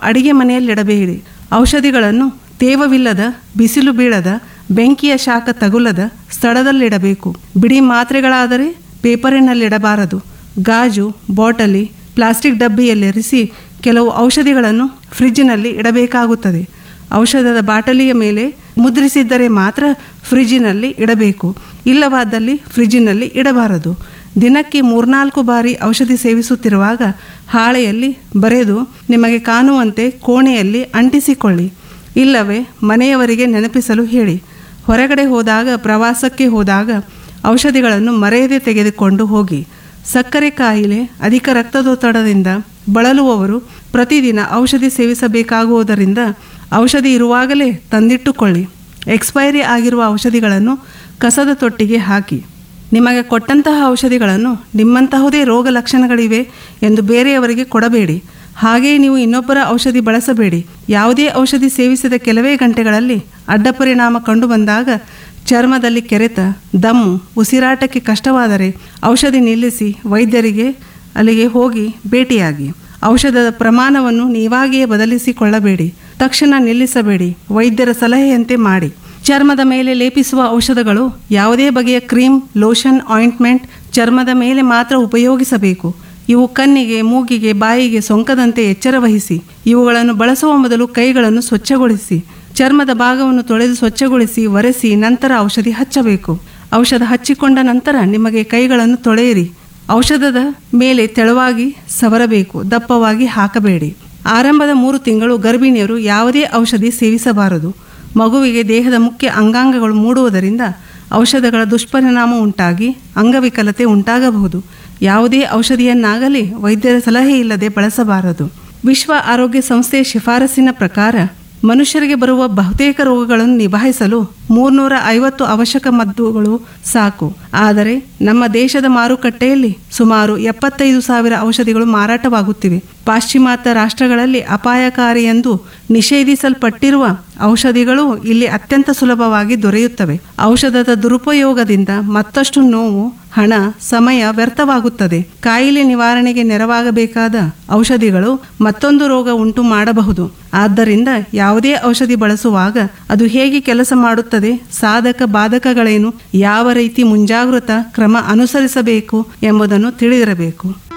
ಅಡಿಗೆ ಮನೆಯಲ್ಲಿಡಬೇಡಿ ಔಷಧಿಗಳನ್ನು ತೇವವಿಲ್ಲದ ಬಿಸಿಲು ಬೀಳದ ಬೆಂಕಿಯ ಶಾಖ ತಗುಲದ ಸ್ಥಳದಲ್ಲಿಡಬೇಕು ಬಿಡಿ ಮಾತ್ರೆಗಳಾದರೆ ಪೇಪರಿನಲ್ಲಿಡಬಾರದು ಗಾಜು ಬಾಟಲಿ ಪ್ಲಾಸ್ಟಿಕ್ ಡಬ್ಬಿಯಲ್ಲಿರಿಸಿ ಕೆಲವು ಔಷಧಿಗಳನ್ನು ಫ್ರಿಜ್ಜಿನಲ್ಲಿ ಇಡಬೇಕಾಗುತ್ತದೆ ಔಷಧದ ಬಾಟಲಿಯ ಮೇಲೆ ಮುದ್ರಿಸಿದ್ದರೆ ಮಾತ್ರ ಫ್ರಿಜ್ಜಿನಲ್ಲಿ ಇಡಬೇಕು ಇಲ್ಲವಾದಲ್ಲಿ ಫ್ರಿಜ್ಜಿನಲ್ಲಿ ಇಡಬಾರದು ದಿನಕ್ಕೆ ಮೂರ್ನಾಲ್ಕು ಬಾರಿ ಔಷಧಿ ಸೇವಿಸುತ್ತಿರುವಾಗ ಹಾಳೆಯಲ್ಲಿ ಬರೆದು ನಿಮಗೆ ಕಾಣುವಂತೆ ಕೋಣೆಯಲ್ಲಿ ಅಂಟಿಸಿಕೊಳ್ಳಿ ಇಲ್ಲವೇ ಮನೆಯವರಿಗೆ ನೆನಪಿಸಲು ಹೇಳಿ ಹೊರಗಡೆ ಹೋದಾಗ ಪ್ರವಾಸಕ್ಕೆ ಹೋದಾಗ ಔಷಧಿಗಳನ್ನು ಮರೆಯದೆ ತೆಗೆದುಕೊಂಡು ಹೋಗಿ ಸಕ್ಕರೆ ಕಾಯಿಲೆ ಅಧಿಕ ರಕ್ತದೊತ್ತಡದಿಂದ ಬಳಲುವವರು ಪ್ರತಿದಿನ ಔಷಧಿ ಸೇವಿಸಬೇಕಾಗುವುದರಿಂದ ಔಷಧಿ ಇರುವಾಗಲೇ ತಂದಿಟ್ಟುಕೊಳ್ಳಿ ಎಕ್ಸ್ಪೈರಿ ಆಗಿರುವ ಔಷಧಿಗಳನ್ನು ಕಸದ ತೊಟ್ಟಿಗೆ ಹಾಕಿ ನಿಮಗೆ ಕೊಟ್ಟಂತಹ ಔಷಧಿಗಳನ್ನು ನಿಮ್ಮಂತಹುದೇ ರೋಗ ಲಕ್ಷಣಗಳಿವೆ ಎಂದು ಬೇರೆಯವರಿಗೆ ಕೊಡಬೇಡಿ ಹಾಗೆಯೇ ನೀವು ಇನ್ನೊಬ್ಬರ ಔಷಧಿ ಬಳಸಬೇಡಿ ಯಾವುದೇ ಔಷಧಿ ಸೇವಿಸಿದ ಕೆಲವೇ ಗಂಟೆಗಳಲ್ಲಿ ಅಡ್ಡ ಪರಿಣಾಮ ಕಂಡುಬಂದಾಗ ಚರ್ಮದಲ್ಲಿ ಕೆರೆತ ದಮ್ಮು ಉಸಿರಾಟಕ್ಕೆ ಕಷ್ಟವಾದರೆ ಔಷಧಿ ನಿಲ್ಲಿಸಿ ವೈದ್ಯರಿಗೆ ಅಲ್ಲಿಗೆ ಹೋಗಿ ಭೇಟಿಯಾಗಿ ಔಷಧದ ಪ್ರಮಾಣವನ್ನು ನೀವಾಗಿಯೇ ಬದಲಿಸಿಕೊಳ್ಳಬೇಡಿ ತಕ್ಷಣ ನಿಲ್ಲಿಸಬೇಡಿ ವೈದ್ಯರ ಸಲಹೆಯಂತೆ ಮಾಡಿ ಚರ್ಮದ ಮೇಲೆ ಲೇಪಿಸುವ ಔಷಧಗಳು ಯಾವುದೇ ಬಗೆಯ ಕ್ರೀಮ್ ಲೋಷನ್ ಆಯಿಂಟ್ಮೆಂಟ್ ಚರ್ಮದ ಮೇಲೆ ಮಾತ್ರ ಉಪಯೋಗಿಸಬೇಕು ಇವು ಕಣ್ಣಿಗೆ ಮೂಗಿಗೆ ಬಾಯಿಗೆ ಸೊಂಕದಂತೆ ಎಚ್ಚರ ವಹಿಸಿ ಇವುಗಳನ್ನು ಬಳಸುವ ಮೊದಲು ಕೈಗಳನ್ನು ಸ್ವಚ್ಛಗೊಳಿಸಿ ಚರ್ಮದ ಭಾಗವನ್ನು ತೊಳೆದು ಸ್ವಚ್ಛಗೊಳಿಸಿ ಒರೆಸಿ ನಂತರ ಔಷಧಿ ಹಚ್ಚಬೇಕು ಔಷಧ ಹಚ್ಚಿಕೊಂಡ ನಂತರ ನಿಮಗೆ ಕೈಗಳನ್ನು ತೊಳೆಯಿರಿ ಔಷಧದ ಮೇಲೆ ತೆಳುವಾಗಿ ಸವರಬೇಕು ದಪ್ಪವಾಗಿ ಹಾಕಬೇಡಿ ಆರಂಭದ ಮೂರು ತಿಂಗಳು ಗರ್ಭಿಣಿಯರು ಯಾವುದೇ ಔಷಧಿ ಸೇವಿಸಬಾರದು ಮಗುವಿಗೆ ದೇಹದ ಮುಖ್ಯ ಅಂಗಾಂಗಗಳು ಮೂಡುವುದರಿಂದ ಔಷಧಗಳ ದುಷ್ಪರಿಣಾಮ ಉಂಟಾಗಿ ಅಂಗವಿಕಲತೆ ಉಂಟಾಗಬಹುದು ಯಾವುದೇ ಔಷಧಿಯನ್ನಾಗಲಿ ವೈದ್ಯರ ಸಲಹೆ ಇಲ್ಲದೆ ಬಳಸಬಾರದು ವಿಶ್ವ ಆರೋಗ್ಯ ಸಂಸ್ಥೆ ಶಿಫಾರಸಿನ ಪ್ರಕಾರ ಮನುಷ್ಯರಿಗೆ ಬರುವ ಬಹುತೇಕ ರೋಗಗಳನ್ನು ನಿಭಾಯಿಸಲು ಮೂರ್ನೂರ ಐವತ್ತು ಅವಶ್ಯಕ ಮದ್ದುಗಳು ಸಾಕು ಆದರೆ ನಮ್ಮ ದೇಶದ ಮಾರುಕಟ್ಟೆಯಲ್ಲಿ ಸುಮಾರು ಎಪ್ಪತ್ತೈದು ಸಾವಿರ ಔಷಧಿಗಳು ಮಾರಾಟವಾಗುತ್ತಿವೆ ಪಾಶ್ಚಿಮಾತ್ಯ ರಾಷ್ಟ್ರಗಳಲ್ಲಿ ಅಪಾಯಕಾರಿ ಎಂದು ನಿಷೇಧಿಸಲ್ಪಟ್ಟಿರುವ ಔಷಧಿಗಳು ಇಲ್ಲಿ ಅತ್ಯಂತ ಸುಲಭವಾಗಿ ದೊರೆಯುತ್ತವೆ ಔಷಧದ ದುರುಪಯೋಗದಿಂದ ಮತ್ತಷ್ಟು ನೋವು ಹಣ ಸಮಯ ವ್ಯರ್ಥವಾಗುತ್ತದೆ ಕಾಯಿಲೆ ನಿವಾರಣೆಗೆ ನೆರವಾಗಬೇಕಾದ ಔಷಧಿಗಳು ಮತ್ತೊಂದು ರೋಗ ಉಂಟು ಮಾಡಬಹುದು ಆದ್ದರಿಂದ ಯಾವುದೇ ಔಷಧಿ ಬಳಸುವಾಗ ಅದು ಹೇಗೆ ಕೆಲಸ ಮಾಡುತ್ತದೆ ಸಾಧಕ ಬಾಧಕಗಳೇನು ಯಾವ ರೀತಿ ಮುಂಜಾಗೃತ ಕ್ರಮ ಅನುಸರಿಸಬೇಕು ಎಂಬುದನ್ನು ತಿಳಿದಿರಬೇಕು